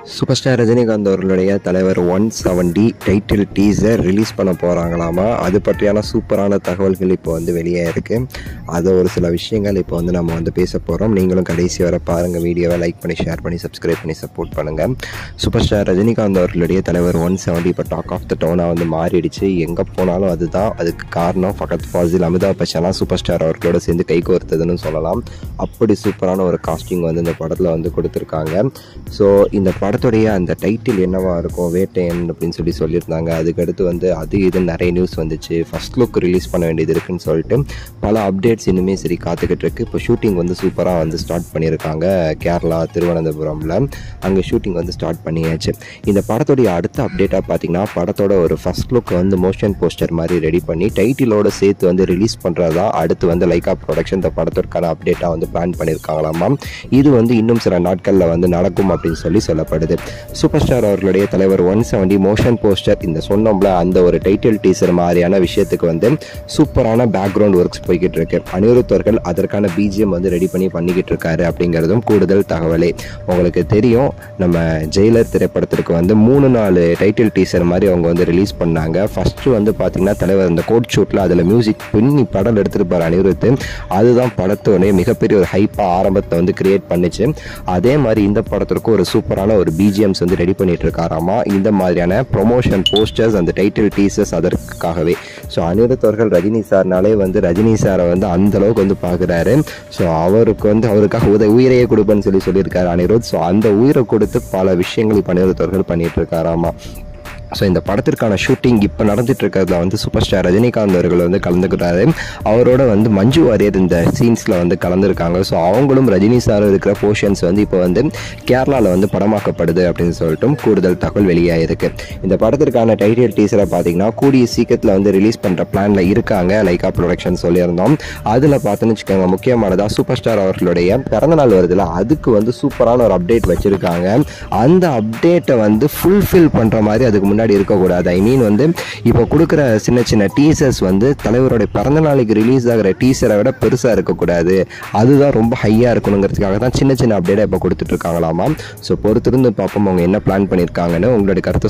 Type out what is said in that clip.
super star Rajinikanth அவர்களுடைய Thalaivar one seventy title teaser release பண்ண போகிறாங்களாமா அது பற்றியான சூப்பரான தகவல்கள் இப்போ வந்து வெளியே இருக்குது அதை ஒரு சில விஷயங்கள் இப்போ வந்து நம்ம வந்து பேச போகிறோம் நீங்களும் கடைசி வரை பாருங்கள் வீடியோவை லைக் பண்ணி ஷேர் பண்ணி சப்ஸ்கிரைப் பண்ணி சப்போர்ட் பண்ணுங்கள் சூப்பர் ஸ்டார் ரஜினிகாந்த் அவர்களுடைய தலைவர் ஒன் செவன்டி இப்போ டாக் ஆஃப் த டவுனாக வந்து மாறிடுச்சு எங்கே போனாலும் அதுதான் அதுக்கு காரணம் ஃபகத் ஃபாசில் அமிதாப் பச்சன்லாம் சூப்பர் ஸ்டார் அவர்களோட சேர்ந்து கை கோர்த்ததுன்னு சொல்லலாம் அப்படி சூப்பரான ஒரு காஸ்டிங் வந்து இந்த படத்தில் வந்து கொடுத்துருக்காங்க ஸோ இந்த படத்துடைய அந்த டைட்டில் என்னவா இருக்கும் வேட்டையன் அப்படின்னு சொல்லி சொல்லியிருந்தாங்க அதுக்கடுத்து வந்து அது இது நிறைய நியூஸ் வந்துச்சு ஃபர்ஸ்ட் லுக் ரிலீஸ் பண்ண வேண்டியது இருக்குன்னு சொல்லிட்டு பல அப்டேட்ஸ் இன்னுமே சரி காத்துக்கிட்டு இருக்கு இப்போ ஷூட்டிங் வந்து சூப்பராக வந்து ஸ்டார்ட் பண்ணியிருக்காங்க கேரளா திருவனந்தபுரமில் அங்கே ஷூட்டிங் வந்து ஸ்டார்ட் பண்ணியாச்சு இந்த படத்துடைய அடுத்த அப்டேட்டாக பார்த்தீங்கன்னா படத்தோட ஒரு ஃபர்ஸ்ட் லுக் வந்து மோஷன் போஸ்டர் மாதிரி ரெடி பண்ணி டைட்டிலோட சேர்த்து வந்து ரிலீஸ் பண்ணுறதா அடுத்து வந்து லைக்கா ப்ரொடக்ஷன் இந்த படத்திற்கான அப்டேட்டாக வந்து பிளான் பண்ணியிருக்காங்களாமா இது வந்து இன்னும் சில நாட்களில் வந்து நடக்கும் அப்படின்னு சொல்லி சொல்லப்படுது சூப்பர் ஸ்டார் அவர்களுடைய Thalaivar one seventy motion poster இந்த சொன்னோம்ல அந்த ஒரு டைட்டில் டீசர் மாதிரியான விஷயத்துக்கு வந்து சூப்பரான பேக்ரவுண்ட் ஒர்க்ஸ் போய்கிட்டு இருக்கு அனிருத் அவர்கள் அதற்கான பிஜிஎம் வந்து ரெடி பண்ணி பண்ணிக்கிட்டு இருக்காரு அப்படிங்கிறதும் கூடுதல் தகவலே உங்களுக்கு தெரியும் நம்ம ஜெயிலர் திரைப்படத்திற்கு வந்து மூணு நாலு டைட்டில் டீசர் மாதிரி அவங்க வந்து ரிலீஸ் பண்ணாங்க ஃபர்ஸ்ட் வந்து பார்த்தீங்கன்னா தலைவர் இந்த கோட் ஷூட்டில் அதில் மியூசிக் பின்னி படம் எடுத்திருப்பார் அனிருத் அதுதான் படத்தோடைய மிகப்பெரிய ஒரு ஹைப்பாக ஆரம்பத்தை வந்து கிரியேட் பண்ணுச்சு அதே மாதிரி இந்த படத்திற்கும் ஒரு சூப்பரான ஒரு பிஜிஎம்ஸ் வந்து ரெடி பண்ணிட்டு இருக்காராமா இந்த மாதிரியான ப்ரொமோஷன் போஸ்டர்ஸ் அந்த டைட்டில் டீசர்ஸ் அதற்காகவே ஸோ அனிருத் அவர்கள் ரஜினி சார்னாலே வந்து ரஜினி சாரை வந்து அந்த அளவுக்கு வந்து பார்க்குறாரு ஸோ அவருக்கு வந்து அவருக்காக உத உயிரையே கொடுப்பேன்னு சொல்லி சொல்லியிருக்காரு அனிருத் ஸோ அந்த உயிரை கொடுத்து பல விஷயங்கள் இப்போ அனிருத் அவர்கள் பண்ணிட்டு இருக்காராமா ஸோ இந்த படத்திற்கான ஷூட்டிங் இப்போ நடந்துட்டு இருக்கிறதுல வந்து சூப்பர் ஸ்டார் ரஜினிகாந்த் அவர்கள் வந்து கலந்துக்கிறாரு அவரோட வந்து மஞ்சு வாரியர் இந்த சீன்ஸில் வந்து கலந்துருக்காங்க ஸோ அவங்களும் ரஜினி சார் இருக்கிற போர்ஷன்ஸ் வந்து இப்போ வந்து கேரளாவில் வந்து படமாக்கப்படுது அப்படின்னு சொல்லிட்டும் கூடுதல் தகவல் வெளியாயிருக்கு இந்த படத்திற்கான டைட்டில் டீசரை பார்த்தீங்கன்னா கூடிய சீக்கிரத்தில் வந்து ரிலீஸ் பண்ணுற பிளானில் இருக்காங்க லைக்கா ப்ரொடக்ஷன் சொல்லியிருந்தோம் அதில் பார்த்தோன்னு வச்சுக்கோங்க முக்கியமானதாக சூப்பர் ஸ்டார் அவர்களுடைய பிறந்தநாள் வருதுல அதுக்கு வந்து சூப்பரான ஒரு அப்டேட் வச்சுருக்காங்க அந்த அப்டேட்டை வந்து ஃபுல்ஃபில் பண்ணுற மாதிரி அதுக்கு முன்னாடி இருக்கக்கூடாது ஐ மீன் வந்து இப்போ கொடுக்குற சின்ன சின்ன டீசர்ஸ் வந்து தலைவருடைய பிறந்த நாளைக்கு ரிலீஸ் ஆகிற டீசரை விட பெருசாக இருக்கக்கூடாது அதுதான் ரொம்ப ஹையாக இருக்கணுங்கிறதுக்காக தான் சின்ன சின்ன அப்டேட்டாக இப்போ கொடுத்துட்டு இருக்காங்களாமா ஸோ பொறுத்திருந்து பார்ப்போம் அவங்க என்ன பிளான் பண்ணியிருக்காங்கன்னு உங்களுடைய கருத்தை